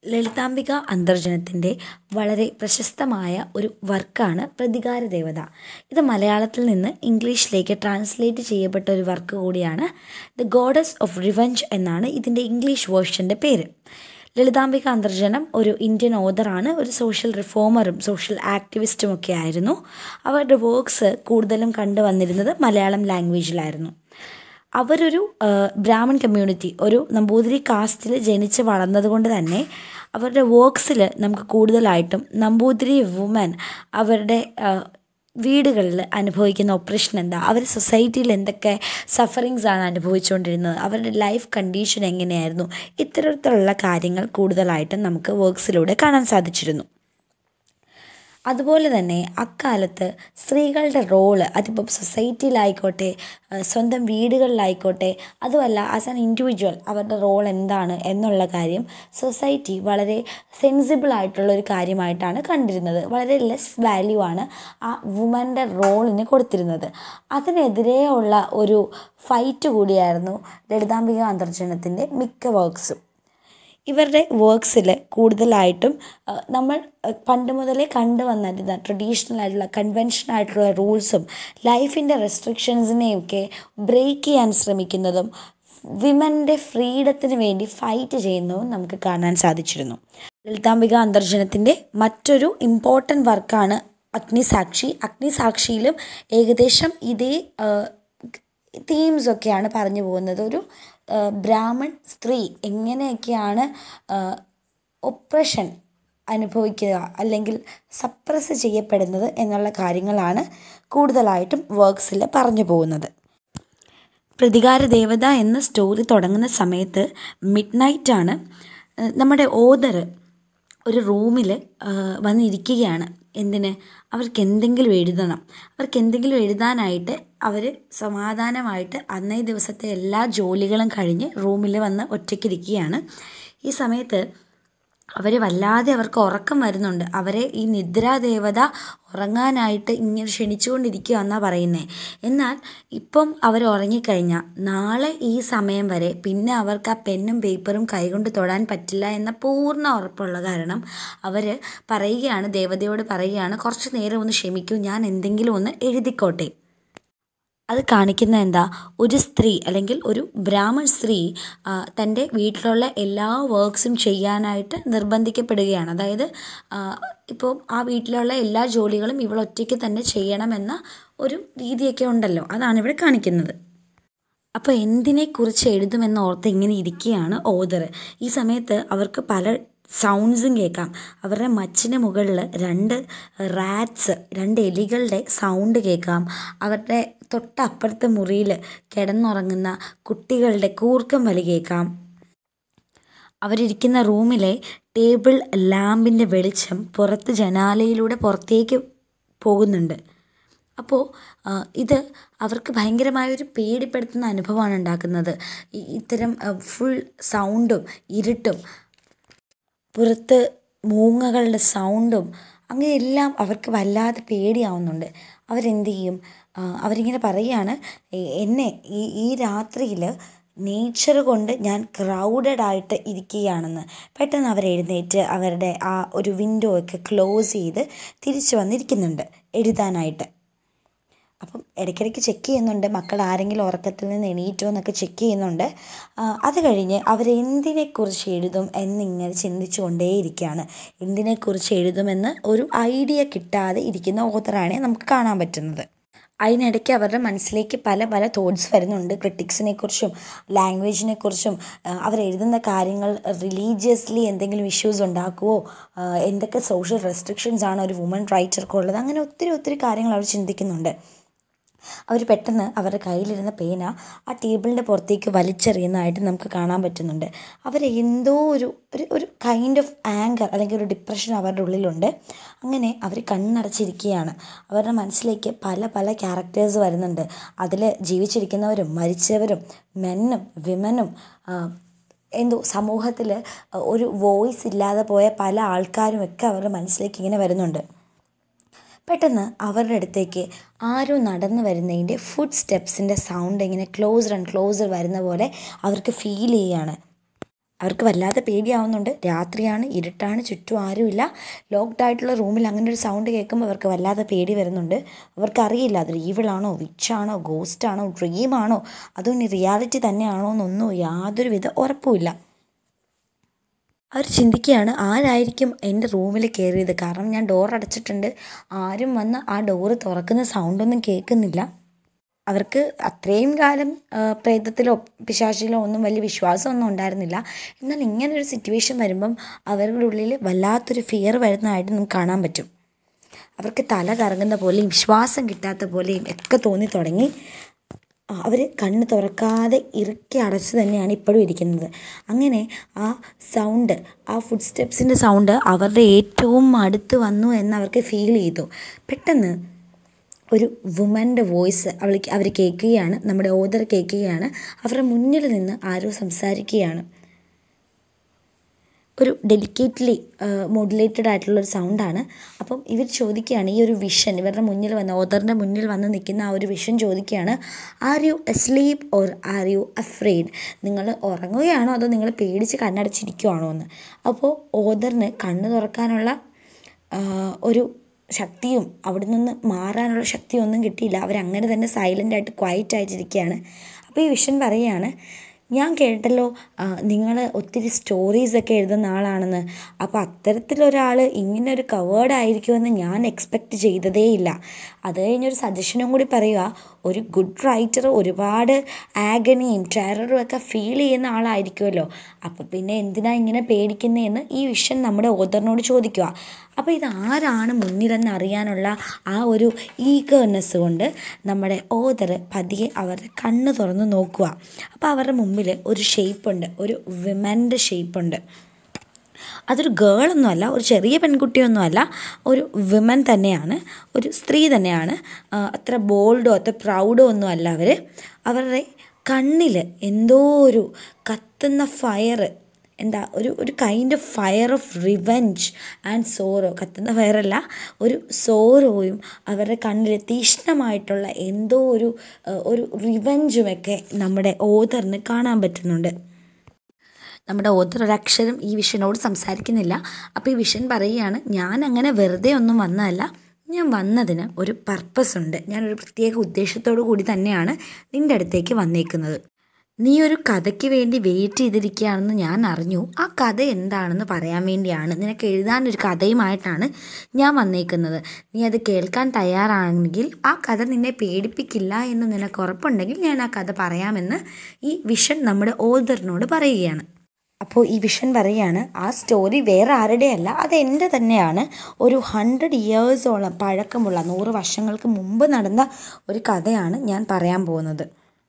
ലളിതാംബിക അന്തർജനത്തിൻ്റെ വളരെ പ്രശസ്തമായ ഒരു വർക്കാണ് പ്രതികാര ദേവത ഇത് മലയാളത്തിൽ നിന്ന് ഇംഗ്ലീഷിലേക്ക് ട്രാൻസ്ലേറ്റ് ചെയ്യപ്പെട്ട ഒരു വർക്ക് കൂടിയാണ് ദ ഗോഡസ് ഓഫ് റിവഞ്ച് എന്നാണ് ഇതിൻ്റെ ഇംഗ്ലീഷ് വേർഷൻ്റെ പേര് ലളിതാംബിക അന്തർജനം ഒരു ഇന്ത്യൻ ഓതറാണ് ഒരു സോഷ്യൽ റിഫോമറും സോഷ്യൽ ആക്ടിവിസ്റ്റും ഒക്കെ ആയിരുന്നു അവരുടെ വർക്ക്സ് കൂടുതലും കണ്ടുവന്നിരുന്നത് മലയാളം ലാംഗ്വേജിലായിരുന്നു അവരൊരു ബ്രാഹ്മൺ കമ്മ്യൂണിറ്റി ഒരു നമ്പൂതിരി കാസ്റ്റിൽ ജനിച്ച് വളർന്നതുകൊണ്ട് തന്നെ അവരുടെ വർക്ക്സിൽ നമുക്ക് കൂടുതലായിട്ടും നമ്പൂതിരി വുമൻ അവരുടെ വീടുകളിൽ അനുഭവിക്കുന്ന ഒപ്രഷൻ എന്താ അവർ സൊസൈറ്റിയിൽ എന്തൊക്കെ സഫറിങ്സ് ആണ് അനുഭവിച്ചുകൊണ്ടിരുന്നത് അവരുടെ ലൈഫ് കണ്ടീഷൻ എങ്ങനെയായിരുന്നു ഇത്തരത്തിലുള്ള കാര്യങ്ങൾ കൂടുതലായിട്ടും നമുക്ക് വർക്ക്സിലൂടെ കാണാൻ സാധിച്ചിരുന്നു അതുപോലെ തന്നെ അക്കാലത്ത് സ്ത്രീകളുടെ റോള് അതിപ്പം സൊസൈറ്റിയിലായിക്കോട്ടെ സ്വന്തം വീടുകളിലായിക്കോട്ടെ അതുമല്ല ആസ് ആൻ ഇൻഡിവിജ്വൽ അവരുടെ റോൾ എന്താണ് എന്നുള്ള കാര്യം സൊസൈറ്റി വളരെ സെൻസിബിൾ ആയിട്ടുള്ള ഒരു കാര്യമായിട്ടാണ് കണ്ടിരുന്നത് വളരെ ലെസ് വാല്യൂ ആണ് ആ വുമൻ്റെ റോളിന് കൊടുത്തിരുന്നത് അതിനെതിരെയുള്ള ഒരു ഫൈറ്റ് കൂടിയായിരുന്നു ലളിതാംബിക അന്തർജനത്തിൻ്റെ മിക്ക വർക്ക്സും ഇവരുടെ വർക്ക്സിൽ കൂടുതലായിട്ടും നമ്മൾ പണ്ട് മുതലേ കണ്ടുവന്നിരുന്ന ട്രഡീഷണൽ ആയിട്ടുള്ള കൺവെൻഷൻ ആയിട്ടുള്ള റൂൾസും ലൈഫിൻ്റെ റെസ്ട്രിക്ഷൻസിനെയൊക്കെ ബ്രേക്ക് ചെയ്യാൻ ശ്രമിക്കുന്നതും വിമൻ്റെ ഫ്രീഡത്തിന് വേണ്ടി ഫൈറ്റ് ചെയ്യുന്നതും നമുക്ക് കാണാൻ സാധിച്ചിരുന്നു ലളിതാംബിക അന്തർജനത്തിൻ്റെ മറ്റൊരു ഇമ്പോർട്ടൻ്റ് വർക്കാണ് അഗ്നിസാക്ഷി അഗ്നിസാക്ഷിയിലും ഏകദേശം ഇതേ തീംസൊക്കെയാണ് പറഞ്ഞു പോകുന്നത് ഒരു ബ്രാഹ്മൺ സ്ത്രീ എങ്ങനെയൊക്കെയാണ് ഒപ്രഷൻ അനുഭവിക്കുക അല്ലെങ്കിൽ സപ്രസ് ചെയ്യപ്പെടുന്നത് എന്നുള്ള കാര്യങ്ങളാണ് കൂടുതലായിട്ടും വർക്ക്സിൽ പറഞ്ഞു പോകുന്നത് പ്രതികാര ദേവത എന്ന സ്റ്റോറി തുടങ്ങുന്ന സമയത്ത് മിഡ് നൈറ്റാണ് നമ്മുടെ ഓദർ ഒരു റൂമിൽ വന്നിരിക്കുകയാണ് എന്തിന് അവർക്ക് എന്തെങ്കിലും എഴുതണം അവർക്ക് എന്തെങ്കിലും എഴുതാനായിട്ട് അവർ സമാധാനമായിട്ട് അന്നേ ദിവസത്തെ എല്ലാ ജോലികളും കഴിഞ്ഞ് റൂമിൽ വന്ന് ഒറ്റയ്ക്കിരിക്കുകയാണ് ഈ സമയത്ത് അവർ വല്ലാതെ അവർക്ക് ഉറക്കം വരുന്നുണ്ട് അവരെ ഈ നിദ്രാദേവത ഉറങ്ങാനായിട്ട് ഇങ്ങനെ ക്ഷണിച്ചുകൊണ്ടിരിക്കുക എന്നാണ് പറയുന്നത് എന്നാൽ ഇപ്പം അവർ ഉറങ്ങിക്കഴിഞ്ഞാൽ നാളെ ഈ സമയം വരെ പിന്നെ അവർക്ക് ആ പെന്നും പേപ്പറും കൈകൊണ്ട് തൊടാൻ പറ്റില്ല എന്ന പൂർണ്ണ ഉറപ്പുള്ള കാരണം അവർ പറയുകയാണ് ദേവതയോട് പറയുകയാണ് കുറച്ച് നേരം ഒന്ന് ക്ഷമിക്കൂ ഞാൻ എന്തെങ്കിലും ഒന്ന് എഴുതിക്കോട്ടെ അത് കാണിക്കുന്ന എന്താ ഒരു സ്ത്രീ അല്ലെങ്കിൽ ഒരു ബ്രാഹ്മൺ സ്ത്രീ തൻ്റെ വീട്ടിലുള്ള എല്ലാ വർക്ക്സും ചെയ്യാനായിട്ട് നിർബന്ധിക്കപ്പെടുകയാണ് അതായത് ഇപ്പോൾ ആ വീട്ടിലുള്ള എല്ലാ ജോലികളും ഇവൾ ഒറ്റയ്ക്ക് തന്നെ ചെയ്യണമെന്ന ഒരു രീതിയൊക്കെ ഉണ്ടല്ലോ അതാണ് ഇവിടെ കാണിക്കുന്നത് അപ്പോൾ എന്തിനെക്കുറിച്ച് എഴുതുമെന്ന് ഓർത്ത് ഇങ്ങനെ ഇരിക്കുകയാണ് ഓദർ ഈ സമയത്ത് അവർക്ക് പല സൗണ്ട്സും കേൾക്കാം അവരുടെ മച്ചിന് മുകളിൽ രണ്ട് റാറ്റ്സ് രണ്ട് എലികളുടെ സൗണ്ട് കേൾക്കാം അവരുടെ തൊട്ടപ്പുറത്തെ മുറിയിൽ കിടന്നുറങ്ങുന്ന കുട്ടികളുടെ കൂർക്കം വലി കേൾക്കാം അവരിയ്ക്കുന്ന റൂമിലെ ടേബിൾ ലാമ്പിൻ്റെ വെളിച്ചം പുറത്ത് ജനാലയിലൂടെ പുറത്തേക്ക് പോകുന്നുണ്ട് അപ്പോൾ ഇത് അവർക്ക് ഭയങ്കരമായൊരു പേടിപ്പെടുത്തുന്ന അനുഭവമാണ് ഉണ്ടാക്കുന്നത് ഇത്തരം ഫുൾ സൗണ്ടും ഇരുട്ടും പുറത്ത് മൂങ്ങകളുടെ സൗണ്ടും അങ്ങനെയെല്ലാം അവർക്ക് വല്ലാതെ പേടിയാവുന്നുണ്ട് അവരെന്ത് ചെയ്യും അവരിങ്ങനെ പറയുകയാണ് എന്നെ ഈ ഈ രാത്രിയിൽ നേച്ചർ കൊണ്ട് ഞാൻ ക്രൗഡഡ് ആയിട്ട് ഇരിക്കുകയാണെന്ന് പെട്ടെന്ന് അവർ എഴുന്നേറ്റ് അവരുടെ ആ ഒരു വിൻഡോ ഒക്കെ ക്ലോസ് ചെയ്ത് തിരിച്ചു വന്നിരിക്കുന്നുണ്ട് എഴുതാനായിട്ട് അപ്പം ഇടയ്ക്കിടയ്ക്ക് ചെക്ക് ചെയ്യുന്നുണ്ട് മക്കൾ ആരെങ്കിലും ഉറക്കത്തിൽ നിന്ന് എണീറ്റോ എന്നൊക്കെ ചെക്ക് ചെയ്യുന്നുണ്ട് അത് കഴിഞ്ഞ് അവരെന്തിനെക്കുറിച്ച് എഴുതും എന്നിങ്ങനെ ചിന്തിച്ചു കൊണ്ടേയിരിക്കുകയാണ് എന്തിനെക്കുറിച്ച് എഴുതുമെന്ന് ഒരു ഐഡിയ കിട്ടാതെ ഇരിക്കുന്ന ഓത്തറാണ് നമുക്ക് കാണാൻ പറ്റുന്നത് അതിനിടയ്ക്ക് അവരുടെ മനസ്സിലേക്ക് പല പല തോട്ട്സ് വരുന്നുണ്ട് ക്രിട്ടിക്സിനെ കുറിച്ചും ലാംഗ്വേജിനെ കുറിച്ചും അവരെഴുതുന്ന കാര്യങ്ങൾ റിലീജിയസ്ലി എന്തെങ്കിലും ഇഷ്യൂസ് ഉണ്ടാക്കുമോ എന്തൊക്കെ സോഷ്യൽ റെസ്ട്രിക്ഷൻസ് ആണ് ഒരു വുമൺ റൈറ്റർക്കുള്ളത് അങ്ങനെ ഒത്തിരി ഒത്തിരി കാര്യങ്ങൾ അവർ ചിന്തിക്കുന്നുണ്ട് അവർ പെട്ടെന്ന് അവരുടെ കയ്യിലിരുന്ന പേന ആ ടേബിളിൻ്റെ പുറത്തേക്ക് വലിച്ചെറിയുന്നതായിട്ട് നമുക്ക് കാണാൻ പറ്റുന്നുണ്ട് അവർ എന്തോ ഒരു ഒരു ഒരു കൈൻഡ് ഓഫ് ആങ്കർ അല്ലെങ്കിൽ ഒരു ഡിപ്രഷൻ അവരുടെ ഉള്ളിലുണ്ട് അങ്ങനെ അവർ കണ്ണടച്ചിരിക്കുകയാണ് അവരുടെ മനസ്സിലേക്ക് പല പല ക്യാരക്ടേഴ്സ് വരുന്നുണ്ട് അതിൽ ജീവിച്ചിരിക്കുന്നവരും മരിച്ചവരും മെന്നും വിമനും എന്തോ സമൂഹത്തിൽ ഒരു വോയിസ് ഇല്ലാതെ പോയ പല ആൾക്കാരും ഒക്കെ അവരുടെ മനസ്സിലേക്ക് ഇങ്ങനെ വരുന്നുണ്ട് പെട്ടെന്ന് അവരുടെ അടുത്തേക്ക് ആരോ നടന്നു വരുന്നതിൻ്റെ ഫുഡ് സ്റ്റെപ്സിൻ്റെ സൗണ്ട് ഇങ്ങനെ ക്ലോസർ ആൻഡ് ക്ലോസർ വരുന്ന പോലെ അവർക്ക് ഫീൽ ചെയ്യുകയാണ് അവർക്ക് വല്ലാതെ പേടിയാവുന്നുണ്ട് രാത്രിയാണ് ഇരുട്ടാണ് ചുറ്റും ആരുമില്ല ലോക്ക്ഡ് ആയിട്ടുള്ള റൂമിൽ അങ്ങനെ ഒരു സൗണ്ട് കേൾക്കുമ്പോൾ അവർക്ക് വല്ലാതെ പേടി വരുന്നുണ്ട് അവർക്കറിയില്ല അത് ഈവിളാണോ വിച്ചാണോ ഗോസ്റ്റാണോ ഡ്രീമാണോ അതോ ഇനി റിയാലിറ്റി തന്നെയാണോ എന്നൊന്നും യാതൊരുവിധ ഉറപ്പുമില്ല അവർ ചിന്തിക്കുകയാണ് ആരായിരിക്കും എൻ്റെ റൂമിൽ കയറിയത് കാരണം ഞാൻ ഡോർ അടച്ചിട്ടുണ്ട് ആരും വന്ന് ആ ഡോറ് തുറക്കുന്ന സൗണ്ടൊന്നും കേൾക്കുന്നില്ല അവർക്ക് അത്രയും കാലം ആ, പ്രേതത്തിലോ പിശാചിലോ ഒന്നും വലിയ വിശ്വാസമൊന്നും ഉണ്ടായിരുന്നില്ല എന്നാൽ ഇങ്ങനൊരു സിറ്റുവേഷൻ വരുമ്പം അവരുടെ ഉള്ളിൽ വല്ലാത്തൊരു ഫിയർ വരുന്നതായിട്ട് നമുക്ക് കാണാൻ പറ്റും അവർക്ക് തല കറങ്ങുന്ന പോലെയും വിശ്വാസം കിട്ടാത്ത പോലെയും ഒക്കെ തോന്നി തുടങ്ങി അവർ കണ്ണ് തുറക്കാതെ ഇറുക്കി അടച്ച് തന്നെയാണ് ഇപ്പോഴും ഇരിക്കുന്നത് അങ്ങനെ ആ സൗണ്ട് ആ ഫുഡ് സ്റ്റെപ്സിൻ്റെ സൗണ്ട് അവരുടെ ഏറ്റവും അടുത്ത് വന്നു എന്ന് അവർക്ക് ഫീൽ ചെയ്തു പെട്ടെന്ന് ഒരു വുമൻ്റെ വോയിസ് അവൾ അവർ കേൾക്കുകയാണ് നമ്മുടെ ഓദർ കേൾക്കുകയാണ് അവരുടെ മുന്നിൽ നിന്ന് ആരോ സംസാരിക്കുകയാണ് ഒരു ഡെലിക്കേറ്റ്ലി മോഡുലേറ്റഡ് ആയിട്ടുള്ള ഒരു സൗണ്ടാണ് അപ്പം ഇവർ ചോദിക്കുകയാണ് ഈ ഒരു വിഷൻ ഇവരുടെ മുന്നിൽ വന്ന ഓദറിൻ്റെ മുന്നിൽ വന്ന് നിൽക്കുന്ന ആ ഒരു വിഷൻ ചോദിക്കുകയാണ് are you asleep or are you afraid നിങ്ങൾ ഉറങ്ങുകയാണോ അതോ നിങ്ങൾ പേടിച്ച് കണ്ണടച്ചിരിക്കുവാണോ എന്ന് അപ്പോൾ ഓദറിന് കണ്ണ് തുറക്കാനുള്ള ആ, ഒരു ശക്തിയും അവിടെ നിന്ന് മാറാനുള്ള ശക്തിയൊന്നും കിട്ടിയില്ല അവരങ്ങനെ തന്നെ സൈലൻ്റ് ആയിട്ട് ക്വയറ്റ് ആയിട്ടിരിക്കുകയാണ് അപ്പോൾ ഈ വിഷൻ പറയുകയാണ് ഞാൻ കേട്ടല്ലോ നിങ്ങൾ ഒത്തിരി സ്റ്റോറീസൊക്കെ എഴുതുന്ന ആളാണെന്ന് അപ്പോൾ അത്തരത്തിലൊരാൾ ഇങ്ങനെ ഒരു കവേർഡ് ആയിരിക്കുമെന്ന് ഞാൻ എക്സ്പെക്റ്റ് ചെയ്തതേയില്ല അത് കഴിഞ്ഞൊരു സജഷനും കൂടി പറയുക ഒരു ഗുഡ് റൈറ്റർ ഒരുപാട് ആഗണിയും ടെററും ഒക്കെ ഫീൽ ചെയ്യുന്ന ആളായിരിക്കുമല്ലോ അപ്പോൾ പിന്നെ എന്തിനാ ഇങ്ങനെ പേടിക്കുന്നതെന്ന് ഈ വിഷൻ നമ്മുടെ ഓദറിനോട് ചോദിക്കുക അപ്പോൾ ഇത് ആരാണ് മുന്നിലെന്ന് അറിയാനുള്ള ആ ഒരു ഈഗർനെസ് കൊണ്ട് നമ്മുടെ ഓദർ പതിയെ അവരുടെ കണ്ണ് തുറന്ന് നോക്കുക അപ്പോൾ അവരുടെ മുമ്പിൽ ഒരു ഷേപ്പുണ്ട് ഒരു വിമൻ്റെ ഷേപ്പുണ്ട് അതൊരു ഗേളൊന്നുമല്ല ഒരു ചെറിയ പെൺകുട്ടിയൊന്നുമല്ല ഒരു വിമൻ തന്നെയാണ് ഒരു സ്ത്രീ തന്നെയാണ് ആ, അത്ര ബോൾഡോ അത്ര പ്രൗഡോ ഒന്നും അല്ല അവർ അവരുടെ കണ്ണിൽ എന്തോ ഒരു കത്തുന്ന ഫയർ എന്താ ഒരു ഒരു kind of fire of revenge and sorrow കത്തുന്ന ഫയറല്ല ഒരു സോറോയും അവരുടെ കണ്ണിൽ തീഷ്ണമായിട്ടുള്ള എന്തോ ഒരു ആ, ഒരു റിവെഞ്ചുമൊക്കെ നമ്മുടെ ഓദറിന് കാണാൻ പറ്റുന്നുണ്ട് നമ്മുടെ ഓദർ ഒരക്ഷരം ഈ വിഷനോട് സംസാരിക്കുന്നില്ല അപ്പോൾ ഈ വിഷൻ പറയുകയാണ് ഞാൻ അങ്ങനെ വെറുതെ ഒന്നും വന്നതല്ല ഞാൻ വന്നതിന് ഒരു പർപ്പസ് ഉണ്ട് ഞാനൊരു പ്രത്യേക ഉദ്ദേശത്തോടു കൂടി തന്നെയാണ് നിൻ്റെ അടുത്തേക്ക് വന്നേക്കുന്നത് നീ ഒരു കഥയ്ക്ക് വേണ്ടി വെയിറ്റ് ചെയ്തിരിക്കുകയാണെന്ന് ഞാൻ അറിഞ്ഞു ആ കഥ എന്താണെന്ന് പറയാൻ വേണ്ടിയാണ് നിനക്ക് എഴുതാനൊരു കഥയുമായിട്ടാണ് ഞാൻ വന്നേക്കുന്നത് നീ അത് കേൾക്കാൻ തയ്യാറാണെങ്കിൽ ആ കഥ നിന്നെ പേടിപ്പിക്കില്ല എന്ന് നിനക്ക് ഉറപ്പുണ്ടെങ്കിൽ ഞാൻ ആ കഥ പറയാമെന്ന് ഈ വിഷൻ നമ്മുടെ ഓദറിനോട് പറയുകയാണ് അപ്പോൾ ഈ വിഷൻ പറയുകയാണ് ആ സ്റ്റോറി വേറെ ആരുടെയല്ല അത് എൻ്റെ തന്നെയാണ് ഒരു ഹൺഡ്രഡ് ഇയേഴ്സോളം പഴക്കമുള്ള നൂറ് വർഷങ്ങൾക്ക് മുമ്പ് നടന്ന ഒരു കഥയാണ് ഞാൻ പറയാൻ പോകുന്നത്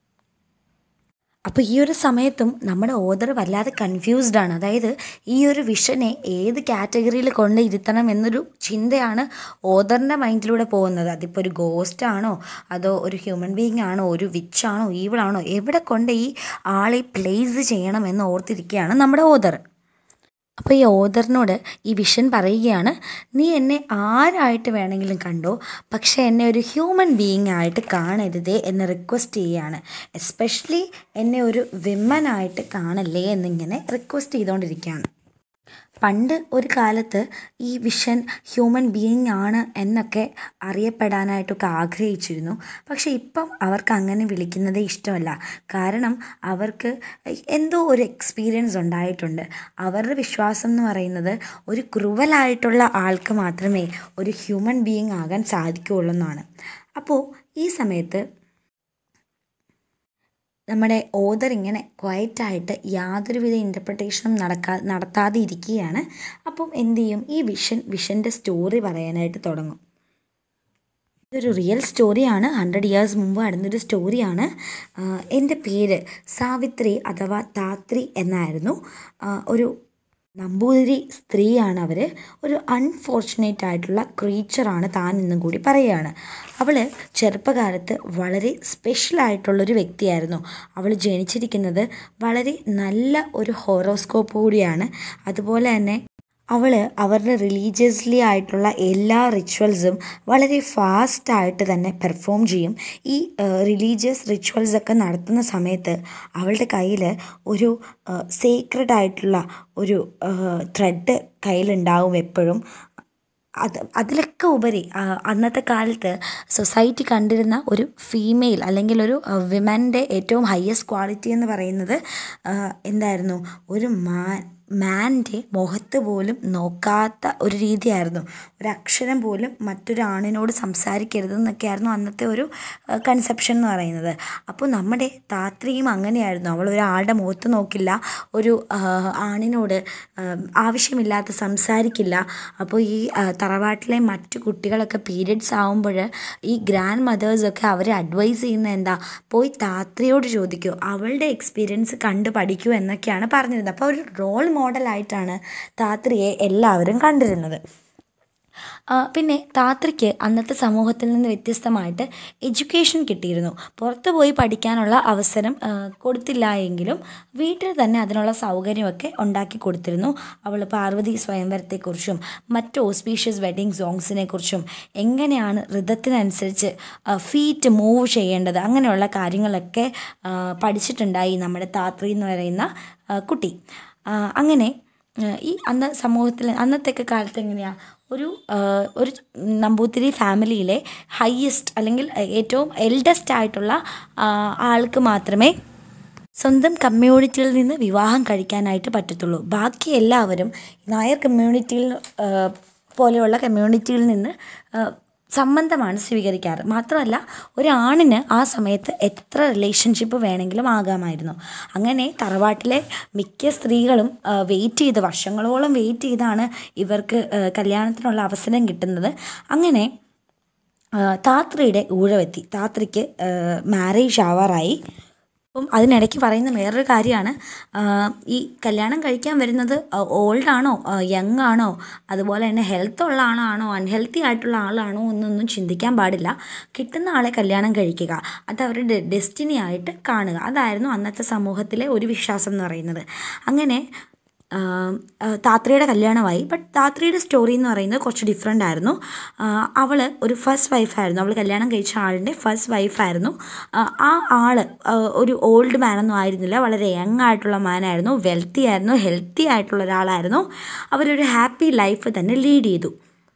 അപ്പോൾ ഈ ഒരു സമയത്തും നമ്മുടെ ഓദർ വല്ലാതെ കൺഫ്യൂസ്ഡ് ആണ് അതായത് ഈ ഒരു വിഷനെ ഏത് കാറ്റഗറിയിൽ കൊണ്ട് ഇരുത്തണം എന്നൊരു ചിന്തയാണ് ഓദറിൻ്റെ മൈൻഡിലൂടെ പോകുന്നത് അതിപ്പോൾ ഒരു ഗോസ്റ്റ് ആണോ അതോ ഒരു ഹ്യൂമൻ ബീയിങ് ആണോ ഒരു വിച്ചാണോ ഈവിളാണോ എവിടെ കൊണ്ട് ഈ ആളെ പ്ലേസ് ചെയ്യണം എന്ന് ഓർത്തിരിക്കുകയാണ് നമ്മുടെ ഓദർ അപ്പോൾ ഈ ഓദറിനോട് ഈ വിഷൻ പറയുകയാണ് നീ എന്നെ ആരായിട്ട് വേണമെങ്കിലും കണ്ടോ പക്ഷേ എന്നെ ഒരു ഹ്യൂമൻ ബീയിങ് ആയിട്ട് കാണരുതേ എന്ന് റിക്വസ്റ്റ് ചെയ്യുകയാണ് എസ്പെഷ്യലി എന്നെ ഒരു വിമനായിട്ട് കാണല്ലേ എന്നിങ്ങനെ റിക്വസ്റ്റ് ചെയ്തുകൊണ്ടിരിക്കുകയാണ് പണ്ട് ഒരു കാലത്ത് ഈ വിഷൻ ഹ്യൂമൻ ബീയിങ് ആണ് എന്നൊക്കെ അറിയപ്പെടാനായിട്ടൊക്കെ ആഗ്രഹിച്ചിരുന്നു പക്ഷേ ഇപ്പം അവർക്ക് അങ്ങനെ വിളിക്കുന്നതേ ഇഷ്ടമല്ല കാരണം അവർക്ക് എന്തോ ഒരു എക്സ്പീരിയൻസ് ഉണ്ടായിട്ടുണ്ട് അവരുടെ വിശ്വാസം എന്ന് പറയുന്നത് ഒരു ക്രൂവലായിട്ടുള്ള ആൾക്ക് മാത്രമേ ഒരു ഹ്യൂമൻ ബീയിങ് ആകാൻ സാധിക്കുകയുള്ളൂ എന്നാണ് അപ്പോൾ ഈ സമയത്ത് നമ്മുടെ ഓദർ ഇങ്ങനെ ക്വയറ്റായിട്ട് യാതൊരുവിധ ഇൻ്റർപ്രിട്ടേഷനും നടക്കാ നടത്താതെ ഇരിക്കുകയാണ് അപ്പം എന്ത് ചെയ്യും ഈ വിഷൻ വിഷൻ്റെ സ്റ്റോറി പറയാനായിട്ട് തുടങ്ങും ഇതൊരു റിയൽ സ്റ്റോറിയാണ് ഹൺഡ്രഡ് ഇയേഴ്സ് മുമ്പ് നടന്നൊരു സ്റ്റോറിയാണ് ആഹ് എൻ്റെ പേര് സാവിത്രി അഥവാ താത്രി എന്നായിരുന്നു ആഹ് ഒരു നമ്പൂതിരി സ്ത്രീയാണ് അവർ ഒരു അൺഫോർച്ചുനേറ്റ് ആയിട്ടുള്ള ക്രീച്ചറാണ് താൻ എന്നും കൂടി പറയുകയാണ് അവൾ ചെറുപ്പകാലത്ത് വളരെ സ്പെഷ്യലായിട്ടുള്ളൊരു വ്യക്തിയായിരുന്നു അവൾ ജനിച്ചിരിക്കുന്നത് വളരെ നല്ല ഒരു ഹോറോസ്കോപ്പ് കൂടിയാണ് അതുപോലെ തന്നെ അവൾ അവരുടെ റിലീജിയസ്ലി ആയിട്ടുള്ള എല്ലാ റിച്വൽസും വളരെ ഫാസ്റ്റായിട്ട് തന്നെ പെർഫോം ചെയ്യും ഈ റിലീജിയസ് റിച്വൽസ് ഒക്കെ നടത്തുന്ന സമയത്ത് അവളുടെ കയ്യിൽ ഒരു സീക്രട്ട് ആയിട്ടുള്ള ഒരു ത്രെഡ് കയ്യിലുണ്ടാവും എപ്പോഴും അത് അതിലൊക്കെ ഉപരി അന്നത്തെ കാലത്ത് സൊസൈറ്റി കണ്ടിരുന്ന ഒരു ഫീമെയിൽ അല്ലെങ്കിൽ ഒരു വിമൻ്റെ ഏറ്റവും ഹയസ്റ്റ് ക്വാളിറ്റി എന്ന് പറയുന്നത് എന്തായിരുന്നു ഒരു മാൻ മാൻ്റെ മുഖത്ത് പോലും നോക്കാത്ത ഒരു രീതിയായിരുന്നു ഒരക്ഷരം പോലും മറ്റൊരാണിനോട് സംസാരിക്കരുതെന്നൊക്കെയായിരുന്നു അന്നത്തെ ഒരു കൺസെപ്ഷൻ എന്ന് പറയുന്നത് അപ്പോൾ നമ്മുടെ താത്രിയും അങ്ങനെയായിരുന്നു അവൾ ഒരാളുടെ മുഖത്ത് നോക്കില്ല ഒരു ആണിനോട് ആവശ്യമില്ലാത്ത സംസാരിക്കില്ല അപ്പോൾ ഈ തറവാട്ടിലെ മറ്റു കുട്ടികളൊക്കെ പീരിയഡ്സ് ആകുമ്പോൾ ഈ ഗ്രാൻഡ് മദേഴ്സൊക്കെ അവരെ അഡ്വൈസ് ചെയ്യുന്നത് എന്താ പോയി താത്രിയോട് ചോദിക്കൂ അവളുടെ എക്സ്പീരിയൻസ് കണ്ടു പഠിക്കൂ എന്നൊക്കെയാണ് പറഞ്ഞിരുന്നത് അപ്പോൾ ഒരു റോൾ മോഡലായിട്ടാണ് താത്രിയെ എല്ലാവരും കണ്ടിരുന്നത് പിന്നെ താത്രിക്ക് അന്നത്തെ സമൂഹത്തിൽ നിന്ന് വ്യത്യസ്തമായിട്ട് എഡ്യൂക്കേഷൻ കിട്ടിയിരുന്നു പുറത്തു പോയി പഠിക്കാനുള്ള അവസരം കൊടുത്തില്ല എങ്കിലും വീട്ടിൽ തന്നെ അതിനുള്ള സൗകര്യമൊക്കെ ഉണ്ടാക്കി കൊടുത്തിരുന്നു അവൾ പാർവതി സ്വയംവരത്തെക്കുറിച്ചും മറ്റ് ഓസ്പീഷ്യസ് വെഡിങ് സോങ്സിനെ കുറിച്ചും എങ്ങനെയാണ് ഋതത്തിനനുസരിച്ച് ഫീറ്റ് മൂവ് ചെയ്യേണ്ടത് അങ്ങനെയുള്ള കാര്യങ്ങളൊക്കെ പഠിച്ചിട്ടുണ്ടായി നമ്മുടെ താത്രി എന്ന് പറയുന്ന കുട്ടി അങ്ങനെ ഈ അന്ന് സമൂഹത്തിൽ അന്നത്തെയൊക്കെ കാലത്ത് എങ്ങനെയാണ് ഒരു ഒരു നമ്പൂതിരി ഫാമിലിയിലെ ഹയ്യസ്റ്റ് അല്ലെങ്കിൽ ഏറ്റവും എൽഡസ്റ്റ് ആയിട്ടുള്ള ആൾക്ക് മാത്രമേ സ്വന്തം കമ്മ്യൂണിറ്റിയിൽ നിന്ന് വിവാഹം കഴിക്കാനായിട്ട് പറ്റത്തുള്ളൂ ബാക്കി എല്ലാവരും നായർ കമ്മ്യൂണിറ്റിയിൽ പോലെയുള്ള കമ്മ്യൂണിറ്റിയിൽ നിന്ന് സംബന്ധമാണ് സ്വീകരിക്കാറ് മാത്രമല്ല ഒരാണിന് ആ സമയത്ത് എത്ര റിലേഷൻഷിപ്പ് വേണമെങ്കിലും ആകാമായിരുന്നു അങ്ങനെ തറവാട്ടിലെ മിക്ക സ്ത്രീകളും വെയിറ്റ് ചെയ്ത് വർഷങ്ങളോളം വെയിറ്റ് ചെയ്താണ് ഇവർക്ക് കല്യാണത്തിനുള്ള അവസരം കിട്ടുന്നത് അങ്ങനെ താത്രിയുടെ ഊഴമെത്തി താത്രിക്ക് മാരേജ് ആവാറായി അപ്പം അതിനിടയ്ക്ക് പറയുന്ന വേറൊരു കാര്യമാണ് ഈ കല്യാണം കഴിക്കാൻ വരുന്നത് ഓൾഡ് ആണോ യങ് ആണോ അതുപോലെ തന്നെ ഹെൽത്ത് ഉള്ള ആളാണോ അൺഹെൽത്തി ആയിട്ടുള്ള ആളാണോ എന്നൊന്നും ചിന്തിക്കാൻ പാടില്ല കിട്ടുന്ന ആളെ കല്യാണം കഴിക്കുക അത് അവരുടെ ഡെസ്റ്റിനി ആയിട്ട് കാണുക അതായിരുന്നു അന്നത്തെ സമൂഹത്തിലെ ഒരു വിശ്വാസം എന്ന് പറയുന്നത് അങ്ങനെ താത്രിയുടെ കല്യാണമായി ബട്ട് താത്രിയുടെ സ്റ്റോറി എന്ന് പറയുന്നത് കുറച്ച് ഡിഫറെൻ്റ് ആയിരുന്നു അവൾ ഒരു ഫസ്റ്റ് വൈഫായിരുന്നു അവൾ കല്യാണം കഴിച്ച ആളിൻ്റെ ഫസ്റ്റ് വൈഫായിരുന്നു ആ ആൾ ഒരു ഓൾഡ് മാനൊന്നും ആയിരുന്നില്ല വളരെ യങ് ആയിട്ടുള്ള മാനായിരുന്നു വെൽത്തി ആയിരുന്നു ഹെൽത്തി ആയിട്ടുള്ള ഒരാളായിരുന്നു അവരൊരു ഹാപ്പി ലൈഫ് തന്നെ ലീഡ് ചെയ്തു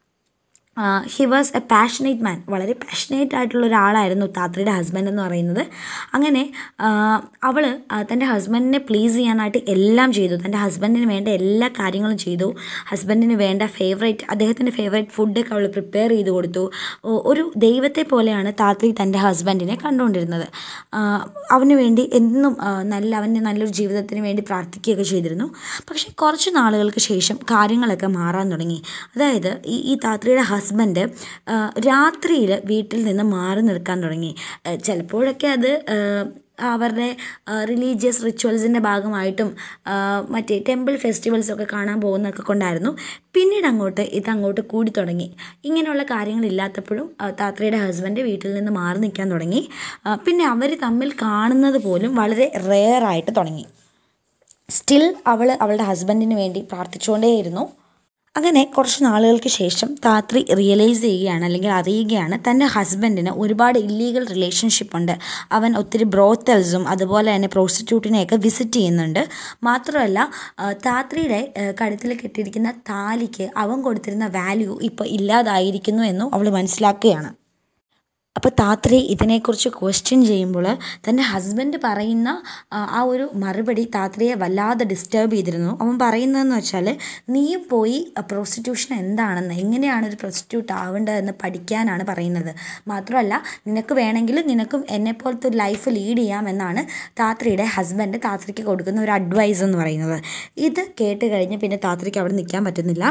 he was a passionate man വളരെ പാഷനേറ്റ് ആയിട്ടുള്ള ഒരാളായിരുന്നു താത്രിയുടെ ഹസ്ബൻഡ് എന്ന് പറയുന്നത് അങ്ങനെ അവൾ തൻ്റെ ഹസ്ബൻഡിനെ പ്ലീസ് ചെയ്യാനായിട്ട് എല്ലാം ചെയ്തു തൻ്റെ ഹസ്ബൻഡിന് വേണ്ട എല്ലാ കാര്യങ്ങളും ചെയ്തു ഹസ്ബൻഡിന് വേണ്ട ഫേവറേറ്റ് അദ്ദേഹത്തിൻ്റെ ഫേവറേറ്റ് ഫുഡൊക്കെ അവൾ പ്രിപ്പയർ ചെയ്ത് കൊടുത്തു ഒരു ദൈവത്തെ പോലെയാണ് താത്രി തൻ്റെ ഹസ്ബൻഡിനെ കണ്ടുകൊണ്ടിരുന്നത് അവന് വേണ്ടി എന്നും നല്ല അവൻ്റെ നല്ലൊരു ജീവിതത്തിന് വേണ്ടി പ്രാർത്ഥിക്കുകയൊക്കെ ചെയ്തിരുന്നു പക്ഷേ കുറച്ച് നാളുകൾക്ക് ശേഷം കാര്യങ്ങളൊക്കെ മാറാൻ തുടങ്ങി അതായത് ഈ ഈ താത്രിയുടെ ഹസ്ബൻഡ് രാത്രിയിൽ വീട്ടിൽ നിന്ന് മാറി നിൽക്കാൻ തുടങ്ങി ചിലപ്പോഴൊക്കെ അത് അവരുടെ റിലീജിയസ് റിച്വൽസിൻ്റെ ഭാഗമായിട്ടും മറ്റേ ടെമ്പിൾ ഫെസ്റ്റിവൽസൊക്കെ കാണാൻ പോകുന്നതൊക്കെ കൊണ്ടായിരുന്നു പിന്നീട് അങ്ങോട്ട് ഇത് അങ്ങോട്ട് കൂടി തുടങ്ങി ഇങ്ങനെയുള്ള കാര്യങ്ങളില്ലാത്തപ്പോഴും താത്രയുടെ ഹസ്ബൻഡ് വീട്ടിൽ നിന്ന് മാറി നിൽക്കാൻ തുടങ്ങി പിന്നെ അവർ തമ്മിൽ കാണുന്നത് പോലും വളരെ റെയറായിട്ട് തുടങ്ങി സ്റ്റിൽ അവൾ അവളുടെ ഹസ്ബൻഡിന് വേണ്ടി പ്രാർത്ഥിച്ചുകൊണ്ടേയിരുന്നു അങ്ങനെ കുറച്ച് നാളുകൾക്ക് ശേഷം താത്രി റിയലൈസ് ചെയ്യുകയാണ് അല്ലെങ്കിൽ അറിയുകയാണ് തൻ്റെ ഹസ്ബൻഡിന് ഒരുപാട് ഇല്ലീഗൽ റിലേഷൻഷിപ്പ് ഉണ്ട് അവൻ ഒത്തിരി ബ്രോത്തൽസും അതുപോലെ തന്നെ പ്രോസ്റ്റിറ്റ്യൂട്ടിനെയൊക്കെ വിസിറ്റ് ചെയ്യുന്നുണ്ട് മാത്രമല്ല താത്രിയുടെ കഴുത്തിൽ കെട്ടിയിരിക്കുന്ന താലിക്ക് അവൻ കൊടുത്തിരുന്ന വാല്യൂ ഇപ്പോൾ ഇല്ലാതായിരിക്കുന്നു എന്നും അവൾ മനസ്സിലാക്കുകയാണ് അപ്പോൾ താത്രി ഇതിനെക്കുറിച്ച് ക്വസ്റ്റ്യൻ ചെയ്യുമ്പോൾ തൻ്റെ ഹസ്ബൻഡ് പറയുന്ന ആ ഒരു മറുപടി താത്രിയെ വല്ലാതെ ഡിസ്റ്റർബ് ചെയ്തിരുന്നു അവൻ പറയുന്നതെന്ന് വെച്ചാൽ നീയും പോയി പ്രോസ്റ്റിറ്റ്യൂഷൻ എന്താണെന്ന് എങ്ങനെയാണ് ഒരു പ്രോസ്റ്റിറ്റ്യൂട്ട് ആവേണ്ടതെന്ന് പഠിക്കാനാണ് പറയുന്നത് മാത്രമല്ല നിനക്ക് വേണമെങ്കിൽ നിനക്കും എന്നെപ്പോലത്തെ ഒരു ലൈഫ് ലീഡ് ചെയ്യാമെന്നാണ് താത്രിയുടെ ഹസ്ബൻഡ് താത്രിക്ക് കൊടുക്കുന്ന ഒരു അഡ്വൈസ് എന്ന് പറയുന്നത് ഇത് കേട്ട് കഴിഞ്ഞ് പിന്നെ താത്രിക്ക് അവിടെ നിൽക്കാൻ പറ്റുന്നില്ല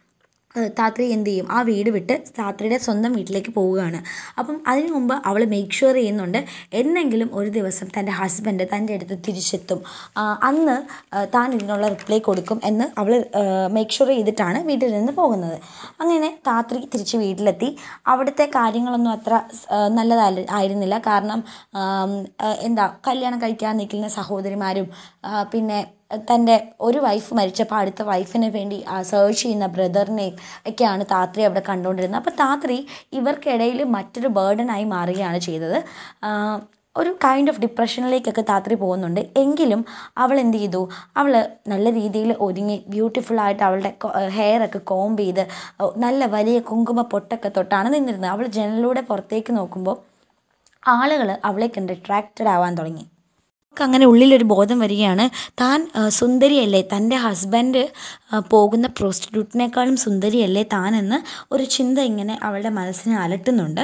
താത്രി എന്ത് ചെയ്യും ആ വീട് വിട്ട് താത്രിയുടെ സ്വന്തം വീട്ടിലേക്ക് പോവുകയാണ് അപ്പം അതിനു മുമ്പ് അവൾ മേക്ക് ഷുവർ ചെയ്യുന്നുണ്ട് എന്നെങ്കിലും ഒരു ദിവസം തൻ്റെ ഹസ്ബൻഡ് തൻ്റെ അടുത്ത് തിരിച്ചെത്തും അന്ന് താൻ ഇതിനുള്ള റിപ്ലൈ കൊടുക്കും എന്ന് അവൾ മേക്ക് ഷുവർ ചെയ്തിട്ടാണ് വീട്ടിൽ നിന്ന് പോകുന്നത് അങ്ങനെ താത്രി തിരിച്ച് വീട്ടിലെത്തി അവിടുത്തെ കാര്യങ്ങളൊന്നും അത്ര നല്ലതല്ല ആയിരുന്നില്ല കാരണം എന്താ കല്യാണം കഴിക്കാൻ നിൽക്കുന്ന സഹോദരിമാരും പിന്നെ തൻ്റെ ഒരു വൈഫ് മരിച്ചപ്പോൾ അടുത്ത വൈഫിന് വേണ്ടി സെർച്ച് ചെയ്യുന്ന ബ്രദറിനെയും ഒക്കെയാണ് താത്രി അവിടെ കണ്ടുകൊണ്ടിരുന്നത് അപ്പോൾ താത്രി ഇവർക്കിടയിൽ മറ്റൊരു ബേർഡനായി മാറുകയാണ് ചെയ്തത് ആ, ഒരു കൈൻഡ് ഓഫ് ഡിപ്രഷനിലേക്കൊക്കെ താത്രി പോകുന്നുണ്ട് എങ്കിലും അവൾ എന്ത് ചെയ്തു അവൾ നല്ല രീതിയിൽ ഒരുങ്ങി ബ്യൂട്ടിഫുൾ ആയിട്ട് അവളുടെ ഹെയർ ഒക്കെ കോംബ് ചെയ്ത് ഓ, നല്ല വലിയ കുങ്കുമ പൊട്ടൊക്കെ തൊട്ടാണ് നിന്നിരുന്നത് അവൾ ജനലിലൂടെ പുറത്തേക്ക് നോക്കുമ്പോൾ ആളുകൾ അവളെ കണ്ട് അട്രാക്റ്റഡ് ആവാൻ തുടങ്ങി അവൾക്ക് അങ്ങനെ ഉള്ളിലൊരു ബോധം വരികയാണ് താൻ ആ, സുന്ദരിയല്ലേ തൻ്റെ ഹസ്ബൻഡ് ആ, പോകുന്ന പ്രോസ്റ്റിറ്റ്യൂട്ടിനേക്കാളും സുന്ദരിയല്ലേ താനെന്ന് ഒരു ചിന്ത ഇങ്ങനെ അവളുടെ മനസ്സിനെ അലട്ടുന്നുണ്ട്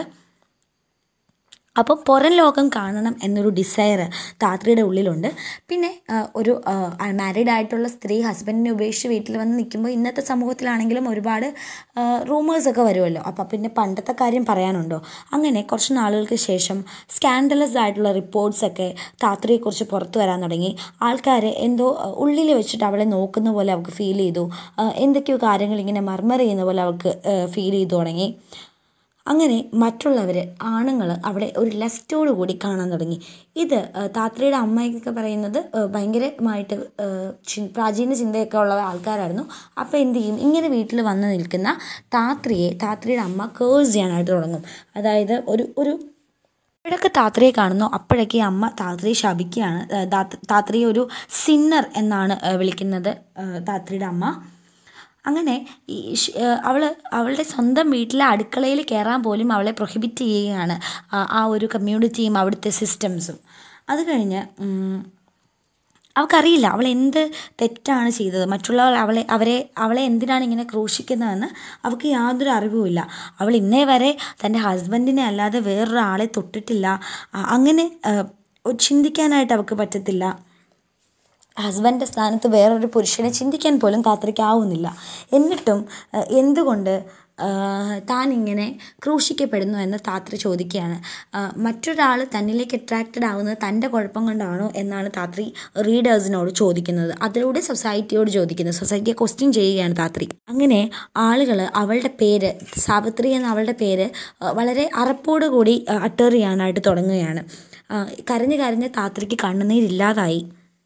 അപ്പം പുറം ലോകം കാണണം എന്നൊരു ഡിസയർ താത്രിയുടെ ഉള്ളിലുണ്ട് പിന്നെ ആ, ഒരു മാരീഡ് ആയിട്ടുള്ള സ്ത്രീ ഹസ്ബൻഡിനെ ഉപേക്ഷിച്ച് വീട്ടിൽ വന്ന് നിൽക്കുമ്പോൾ ഇന്നത്തെ സമൂഹത്തിലാണെങ്കിലും ഒരുപാട് റൂമേഴ്സൊക്കെ വരുമല്ലോ അപ്പം പിന്നെ പണ്ടത്തെ കാര്യം പറയാനുണ്ടോ അങ്ങനെ കുറച്ച് നാളുകൾക്ക് ശേഷം സ്കാൻഡലസ് ആയിട്ടുള്ള റിപ്പോർട്ട്സൊക്കെ താത്രിയെക്കുറിച്ച് പുറത്തു വരാൻ തുടങ്ങി ആൾക്കാർ എന്തോ ഉള്ളിൽ വെച്ചിട്ട് അവളെ നോക്കുന്ന പോലെ അവൾക്ക് ഫീൽ ചെയ്തു ആ, എന്തൊക്കെയോ കാര്യങ്ങൾ ഇങ്ങനെ മർമർ ചെയ്യുന്ന പോലെ അവൾക്ക് ഫീൽ ചെയ്തു തുടങ്ങി അങ്ങനെ മറ്റുള്ളവർ ആണുങ്ങൾ അവിടെ ഒരു ലെഫ്റ്റോട് കൂടി കാണാൻ തുടങ്ങി ഇത് ആ, താത്രയുടെ അമ്മയൊക്കെ പറയുന്നത് ആ, ഭയങ്കരമായിട്ട് ആ, ചി- പ്രാചീന ചിന്തയൊക്കെ ഉള്ള ആൾക്കാരായിരുന്നു അപ്പോൾ എന്ത് ചെയ്യും ഇങ്ങനെ വീട്ടിൽ വന്ന് നിൽക്കുന്ന താത്രിയെ താത്രിയുടെ അമ്മ കേഴ്സ് ചെയ്യാനായിട്ട് തുടങ്ങും അതായത് ഒരു ഒരു എപ്പോഴൊക്കെ താത്രിയെ കാണുന്നു അപ്പോഴൊക്കെ ഈ അമ്മ താത്രിയെ ശപിക്കുകയാണ് ആ, താത്ത- താത്രിയെ ഒരു സിന്നർ എന്നാണ് ആ, വിളിക്കുന്നത് ആ, താത്രിയുടെ അമ്മ അങ്ങനെ ഈ ഷ്- ആ, അവള് അവളുടെ സ്വന്തം വീട്ടിലെ അടുക്കളയിൽ കയറാൻ പോലും അവളെ പ്രൊഹിബിറ്റ് ചെയ്യുകയാണ് ആ ആ ഒരു കമ്മ്യൂണിറ്റിയും അവിടുത്തെ സിസ്റ്റംസും അത് കഴിഞ്ഞ് ഉം, അവൾക്കറിയില്ല അവൾ എന്ത് തെറ്റാണ് ചെയ്തത് മറ്റുള്ളവർ അവളെ അവരെ അവളെ എന്തിനാണ് ഇങ്ങനെ ക്രൂശിക്കുന്നതെന്ന് അവൾക്ക് യാതൊരു അറിവുമില്ല അവൾ ഇന്നേ വരെ തൻ്റെ ഹസ്ബൻഡിനെ അല്ലാതെ വേറൊരാളെ തൊട്ടിട്ടില്ല ആ, അങ്ങനെ ആ, ഒരു ചിന്തിക്കാനായിട്ട് അവൾക്ക് പറ്റത്തില്ല ഹസ്ബൻഡിൻ്റെ സ്ഥാനത്ത് വേറൊരു പുരുഷനെ ചിന്തിക്കാൻ പോലും താത്രിക്കാവുന്നില്ല എന്നിട്ടും ആ, എന്തുകൊണ്ട് ആ, താൻ ഇങ്ങനെ ക്രൂശിക്കപ്പെടുന്നു എന്ന് താത്രി ചോദിക്കുകയാണ് ആ, മറ്റൊരാൾ തന്നിലേക്ക് അട്രാക്റ്റഡ് ആവുന്നത് തൻ്റെ കുഴപ്പം കൊണ്ടാണോ എന്നാണ് താത്രി റീഡേഴ്സിനോട് ചോദിക്കുന്നത് അതിലൂടെ സൊസൈറ്റിയോട് ചോദിക്കുന്നത് സൊസൈറ്റിയെ ക്വസ്റ്റ്യൻ ചെയ്യുകയാണ് താത്രി അങ്ങനെ ആളുകൾ അവളുടെ പേര് സാവിത്രി എന്ന അവളുടെ പേര് ആ, വളരെ അറപ്പോട് കൂടി അട്ടർ ചെയ്യാനായിട്ട് തുടങ്ങുകയാണ് ആ, കരഞ്ഞ് കരഞ്ഞ് താത്രിക്ക് കണ്ണുനീരില്ലാതായി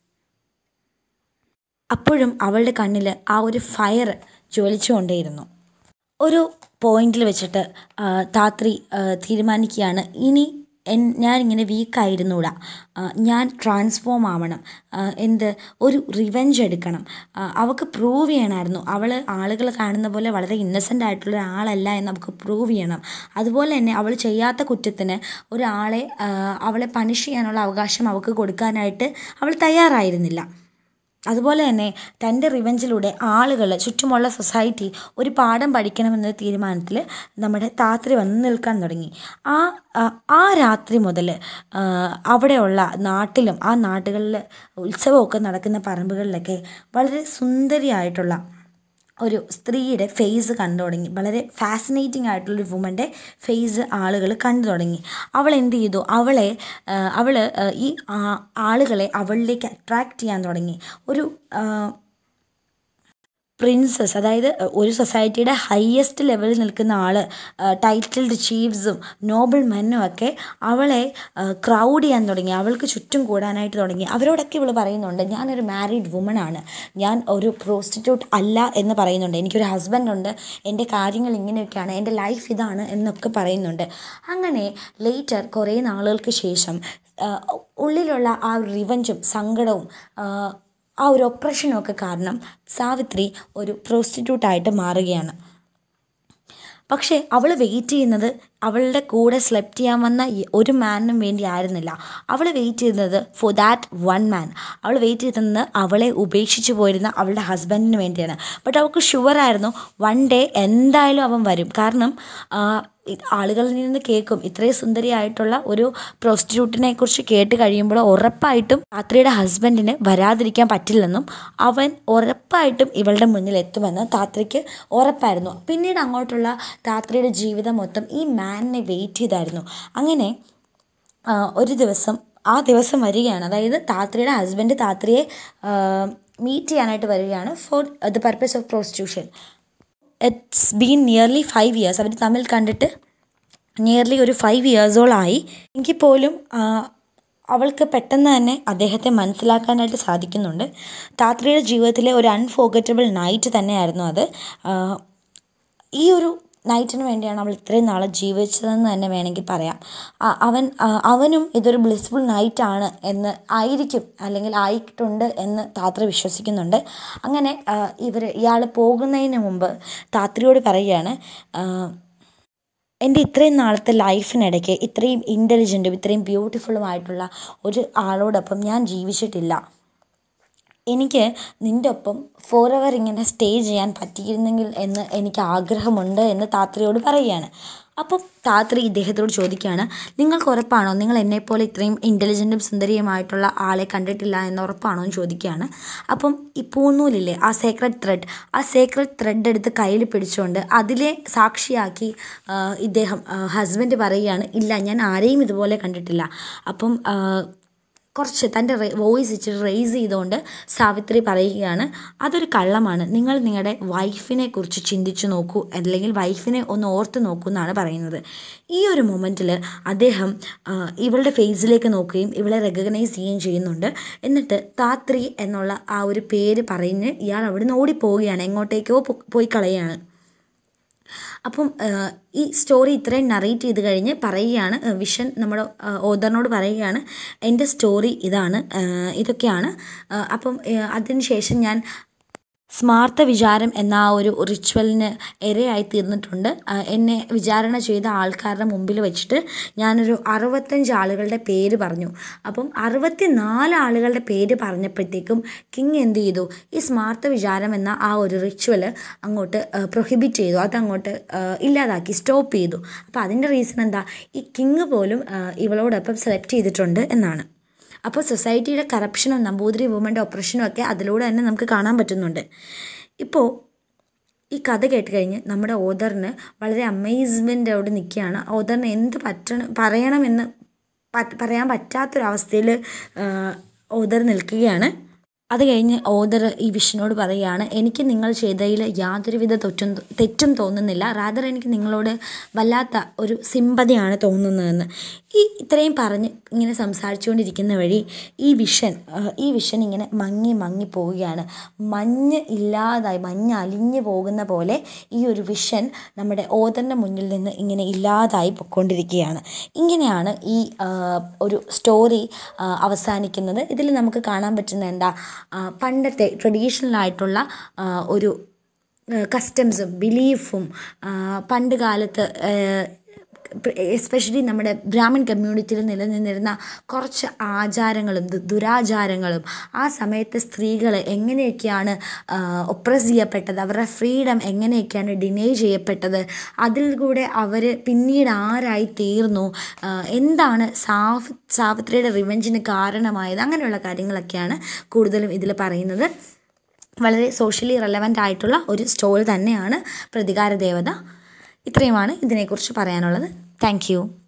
അപ്പോഴും അവളുടെ കണ്ണിൽ ആ ഒരു ഫയർ ജ്വലിച്ചുകൊണ്ടേയിരുന്നു ഒരു പോയിന്റിൽ വെച്ചിട്ട് ആ, താത്രി ആ, തീരുമാനിക്കുകയാണ് ഇനി എൻ ഞാനിങ്ങനെ വീക്കായിരുന്നൂടാ ആ, ഞാൻ ട്രാൻസ്ഫോം ആവണം ആ, എന്ത് ഒരു റിവെഞ്ച് എടുക്കണം ആ, അവൾക്ക് പ്രൂവ് ചെയ്യണമായിരുന്നു അവൾ ആളുകൾ കാണുന്ന പോലെ വളരെ ഇന്നസെൻ്റ് ആയിട്ടുള്ള ഒരാളല്ല എന്ന് നമുക്ക് പ്രൂവ് ചെയ്യണം അതുപോലെ തന്നെ അവൾ ചെയ്യാത്ത കുറ്റത്തിന് ഒരാളെ ആ, അവളെ പണിഷ് ചെയ്യാനുള്ള അവകാശം അവൾക്ക് കൊടുക്കാനായിട്ട് അവൾ തയ്യാറായിരുന്നില്ല അതുപോലെ തന്നെ തൻ്റെ റിവെഞ്ചിലൂടെ ആളുകൾ ചുറ്റുമുള്ള സൊസൈറ്റി ഒരു പാഠം പഠിക്കണമെന്ന തീരുമാനത്തിൽ നമ്മുടെ താത്രി വന്ന് നിൽക്കാൻ തുടങ്ങി ആ ആ- ആ രാത്രി മുതൽ അവിടെയുള്ള നാട്ടിലും ആ നാട്ടുകളിൽ ഉത്സവമൊക്കെ നടക്കുന്ന പറമ്പുകളിലൊക്കെ വളരെ സുന്ദരിയായിട്ടുള്ള ഒരു സ്ത്രീയുടെ ഫേസ് കണ്ടു തുടങ്ങി വളരെ ഫാസിനേറ്റിംഗ് ആയിട്ടുള്ളൊരു വുമൻ്റെ ഫേസ് ആളുകൾ കണ്ടു തുടങ്ങി അവൾ എന്ത് ചെയ്തു അവളെ അവൾ ഈ ആ- ആളുകളെ അവളിലേക്ക് അട്രാക്റ്റ് ചെയ്യാൻ തുടങ്ങി ഒരു ആ, പ്രിൻസസ് അതായത് ഒരു സൊസൈറ്റിയുടെ ഹയസ്റ്റ് ലെവലിൽ നിൽക്കുന്ന ആൾ ടൈറ്റിൽഡ് ചീഫ്സും നോബിൾ മെന്നും ഒക്കെ അവളെ ക്രൗഡ് ചെയ്യാൻ തുടങ്ങി അവൾക്ക് ചുറ്റും കൂടാനായിട്ട് തുടങ്ങി അവരോടൊക്കെ ഇവൾ പറയുന്നുണ്ട് ഞാനൊരു മാരീഡ് വുമൺ ആണ് ഞാൻ ഒരു പ്രോസ്റ്റിറ്റ്യൂട്ട് അല്ല എന്ന് പറയുന്നുണ്ട് എനിക്കൊരു ഹസ്ബൻഡ് ഉണ്ട് എൻ്റെ കാര്യങ്ങൾ ഇങ്ങനെയൊക്കെയാണ് എൻ്റെ ലൈഫ് ഇതാണ് എന്നൊക്കെ പറയുന്നുണ്ട് അങ്ങനെ ലേറ്റർ കുറേ നാളുകൾക്ക് ശേഷം ആ, ഉള്ളിലുള്ള ആ റിവഞ്ചും സങ്കടവും ആ, ആ ഒരു ഒപ്രഷനും ഒക്കെ കാരണം സാവിത്രി ഒരു പ്രോസ്റ്റിറ്റ്യൂട്ടായിട്ട് മാറുകയാണ് പക്ഷേ അവൾ വെയിറ്റ് ചെയ്യുന്നത് അവളുടെ കൂടെ സ്ലെപ്റ്റ് ചെയ്യാൻ വന്ന ഈ ഒരു മാനിനും വേണ്ടി ആയിരുന്നില്ല അവൾ വെയിറ്റ് ചെയ്യുന്നത് ഫോർ ദാറ്റ് വൺ മാൻ അവൾ വെയിറ്റ് ചെയ്തത് അവളെ ഉപേക്ഷിച്ച് പോയിരുന്ന അവളുടെ ഹസ്ബൻഡിന് വേണ്ടിയാണ് ബട്ട് അവൾക്ക് ഷുവറായിരുന്നു വൺ ഡേ എന്തായാലും അവൻ വരും കാരണം ആ, ഇ- ആളുകളിൽ നിന്ന് കേൾക്കും ഇത്രയും സുന്ദരിയായിട്ടുള്ള ഒരു പ്രോസ്റ്റിറ്റ്യൂട്ടിനെ കുറിച്ച് കേട്ട് കഴിയുമ്പോൾ ഉറപ്പായിട്ടും താത്രിയുടെ ഹസ്ബൻഡിന് വരാതിരിക്കാൻ പറ്റില്ലെന്നും അവൻ ഉറപ്പായിട്ടും ഇവളുടെ മുന്നിൽ എത്തുമെന്ന് താത്രിക്ക് ഉറപ്പായിരുന്നു പിന്നീട് അങ്ങോട്ടുള്ള താത്രിയുടെ ജീവിതം മൊത്തം ഈ മാനിനെ വെയിറ്റ് ചെയ്തായിരുന്നു അങ്ങനെ ആ, ഒരു ദിവസം ആ ദിവസം വരികയാണ് അതായത് താത്രിയുടെ ഹസ്ബൻഡ് താത്രിയെ മീറ്റ് ചെയ്യാനായിട്ട് വരികയാണ് for the purpose of prostitution it's been nearly five years അവർ തമ്മിൽ കണ്ടിട്ട് നിയർലി ഒരു ഫൈവ് ഇയേഴ്സോളായി എങ്കിൽ പോലും ആ, അവൾക്ക് പെട്ടെന്ന് തന്നെ അദ്ദേഹത്തെ മനസ്സിലാക്കാനായിട്ട് സാധിക്കുന്നുണ്ട് താത്രിയുടെ ജീവിതത്തിലെ ഒരു അൺഫോർഗറ്റബിൾ നൈറ്റ് തന്നെയായിരുന്നു അത് ആഹ് ഈ ഒരു നൈറ്റിന് വേണ്ടിയാണ് അവൾ ഇത്രയും നാൾ ജീവിച്ചതെന്ന് തന്നെ വേണമെങ്കിൽ പറയാം അ- അവൻ ആ- അവനും ഇതൊരു ബ്ലിസ്ഫുൾ നൈറ്റാണ് എന്ന് ആയിരിക്കും അല്ലെങ്കിൽ ആയിട്ടുണ്ട് എന്ന് താത്ര വിശ്വസിക്കുന്നുണ്ട് അങ്ങനെ ഇവർ ഇയാൾ പോകുന്നതിന് മുമ്പ് താത്രിയോട് പറയുകയാണ് ആഹ് എൻ്റെ ഇത്രയും നാളത്തെ ലൈഫിനിടയ്ക്ക് ഇത്രയും ഇൻ്റലിജൻറ്റും ഇത്രയും ബ്യൂട്ടിഫുള്ളുമായിട്ടുള്ള ഒരു ആളോടൊപ്പം ഞാൻ ജീവിച്ചിട്ടില്ല എനിക്ക് നിൻ്റെ ഒപ്പം ഫോർ എവർ ഇങ്ങനെ സ്റ്റേ ചെയ്യാൻ പറ്റിയിരുന്നെങ്കിൽ എന്ന് എനിക്ക് ആഗ്രഹമുണ്ട് എന്ന് താത്രിയോട് പറയുകയാണ് അപ്പം താത്രി ഇദ്ദേഹത്തോട് ചോദിക്കുകയാണ് നിങ്ങൾക്ക് ഉറപ്പാണോ നിങ്ങൾ എന്നെപ്പോലെ ഇത്രയും ഇൻ്റലിജൻറ്റും സുന്ദരിയുമായിട്ടുള്ള ആളെ കണ്ടിട്ടില്ല എന്ന് ഉറപ്പാണോ എന്ന് ചോദിക്കുകയാണ് അപ്പം ഈ പൂന്നൂലില്ലേ ആ സേക്രഡ് ത്രെഡ് ആ സേക്രഡ് ത്രെഡ് എടുത്ത് കയ്യിൽ പിടിച്ചുകൊണ്ട് അതിലെ സാക്ഷിയാക്കി ആ, ഇദ്ദേഹം ഹസ്ബൻഡ് പറയുകയാണ് ഇല്ല ഞാൻ ആരെയും ഇതുപോലെ കണ്ടിട്ടില്ല അപ്പം ആ, കുറച്ച് തൻ്റെ വോയിസ് ഇച്ചിരി റേസ് ചെയ്തുകൊണ്ട് സാവിത്രി പറയുകയാണ് അതൊരു കള്ളമാണ് നിങ്ങൾ നിങ്ങളുടെ വൈഫിനെ കുറിച്ച് ചിന്തിച്ചു നോക്കൂ അല്ലെങ്കിൽ വൈഫിനെ ഒന്ന് ഓർത്ത് നോക്കൂ എന്നാണ് പറയുന്നത് ഈ ഒരു മൊമെൻറ്റിൽ അദ്ദേഹം ആ, ഇവളുടെ ഫേസിലേക്ക് നോക്കുകയും ഇവളെ റെക്കഗ്നൈസ് ചെയ്യുകയും ചെയ്യുന്നുണ്ട് എന്നിട്ട് താത്രി എന്നുള്ള ആ ഒരു പേര് പറഞ്ഞ് ഇയാൾ അവിടുന്ന് ഓടിപ്പോവുകയാണ് എങ്ങോട്ടേക്കോ പോ- പോയി കളയുകയാണ് അപ്പം ആ, ഈ സ്റ്റോറി ഇത്രയും നറേറ്റ് ചെയ്ത് കഴിഞ്ഞ് പറയുകയാണ് ആ, വിഷൻ നമ്മുടെ ആ, ഓദറിനോട് പറയുകയാണ് എൻ്റെ സ്റ്റോറി ഇതാണ് ആ, ഇതൊക്കെയാണ് ആ, അപ്പം അതിന് ശേഷം ഞാൻ സ്മാർത്ഥ വിചാരം എന്ന ആ ഒരു റിച്വലിന് ഇരയായി തീർന്നിട്ടുണ്ട് ആ, എന്നെ വിചാരണ ചെയ്ത ആൾക്കാരുടെ മുമ്പിൽ വെച്ചിട്ട് ഞാനൊരു അറുപത്തഞ്ച് ആളുകളുടെ പേര് പറഞ്ഞു അപ്പം അറുപത്തി നാല് ആളുകളുടെ പേര് പറഞ്ഞപ്പോഴത്തേക്കും കിങ് എന്ത് ചെയ്തു ഈ സ്മാർത്ഥ വിചാരം എന്ന ആ ഒരു റിച്വൽ അങ്ങോട്ട് പ്രൊഹിബിറ്റ് ചെയ്തു അതങ്ങോട്ട് ആ, ഇല്ലാതാക്കി സ്റ്റോപ്പ് ചെയ്തു അപ്പോൾ അതിൻ്റെ റീസൺ എന്താ ഈ കിങ് പോലും ആ, ഇവളോടൊപ്പം സെലക്ട് ചെയ്തിട്ടുണ്ട് എന്നാണ് അപ്പോൾ സൊസൈറ്റിയുടെ കറപ്ഷനും നമ്പൂതിരി വുമൻ്റെ ഒപ്രഷനും ഒക്കെ അതിലൂടെ തന്നെ നമുക്ക് കാണാൻ പറ്റുന്നുണ്ട് ഇപ്പോൾ ഈ കഥ കേട്ട് കഴിഞ്ഞ് നമ്മുടെ ഓദറിന് വളരെ അമേസ്മെൻറ്റോട് നിൽക്കുകയാണ് ഓദറിന് എന്ത് പറ്റണം പറയണമെന്ന് പറ്റ് പറയാൻ പറ്റാത്തൊരവസ്ഥയിൽ ഓദർ നിൽക്കുകയാണ് അത് കഴിഞ്ഞ് ഓദർ ഈ വിഷ്ണുവോട് പറയുകയാണ് എനിക്ക് നിങ്ങൾ ചെയ്തതിൽ യാതൊരുവിധ തെറ്റും തെറ്റും തോന്നുന്നില്ല റാദർ എനിക്ക് നിങ്ങളോട് വല്ലാത്ത ഒരു സിമ്പതിയാണ് തോന്നുന്നതെന്ന് ഈ ഇത്രയും പറഞ്ഞ് ഇങ്ങനെ സംസാരിച്ചുകൊണ്ടിരിക്കുന്ന വഴി ഈ വിഷൻ ആ, ഈ വിഷൻ ഇങ്ങനെ മങ്ങി മങ്ങി പോവുകയാണ് മഞ്ഞ് ഇല്ലാതായി മഞ്ഞ് അലിഞ്ഞു പോകുന്ന പോലെ ഈ ഒരു വിഷൻ നമ്മുടെ ഓദറിൻ്റെ മുന്നിൽ നിന്ന് ഇങ്ങനെ ഇല്ലാതായി പൊയ്ക്കൊണ്ടിരിക്കുകയാണ് ഇങ്ങനെയാണ് ഈ ആ, ഒരു സ്റ്റോറി അവസാനിക്കുന്നത് ഇതിൽ നമുക്ക് കാണാൻ പറ്റുന്ന എന്താ ആ, പണ്ടത്തെ ട്രഡീഷണൽ ആയിട്ടുള്ള ആ, ഒരു കസ്റ്റംസും ബിലീഫും പണ്ട് കാലത്ത് എസ്പെഷ്യലി നമ്മുടെ ബ്രാഹ്മിൺ കമ്മ്യൂണിറ്റിയിൽ നിലനിന്നിരുന്ന കുറച്ച് ആചാരങ്ങളും ദു- ദുരാചാരങ്ങളും ആ സമയത്ത് സ്ത്രീകൾ എങ്ങനെയൊക്കെയാണ് ഒപ്രസ് ചെയ്യപ്പെട്ടത് അവരുടെ ഫ്രീഡം എങ്ങനെയൊക്കെയാണ് ഡിനേ ചെയ്യപ്പെട്ടത് അതിൽ കൂടെ അവർ പിന്നീട് ആരായി തീർന്നു ആ, എന്താണ് സാഫ് സാവിത്രിയുടെ റിവെഞ്ചിന് കാരണമായത് അങ്ങനെയുള്ള കാര്യങ്ങളൊക്കെയാണ് കൂടുതലും ഇതിൽ പറയുന്നത് വളരെ സോഷ്യലി റെലവൻ്റ് ആയിട്ടുള്ള ഒരു സ്റ്റോറി തന്നെയാണ് പ്രതികാര ദേവത ഇത്രയുമാണ് ഇതിനെക്കുറിച്ച് പറയാനുള്ളത് താങ്ക് യു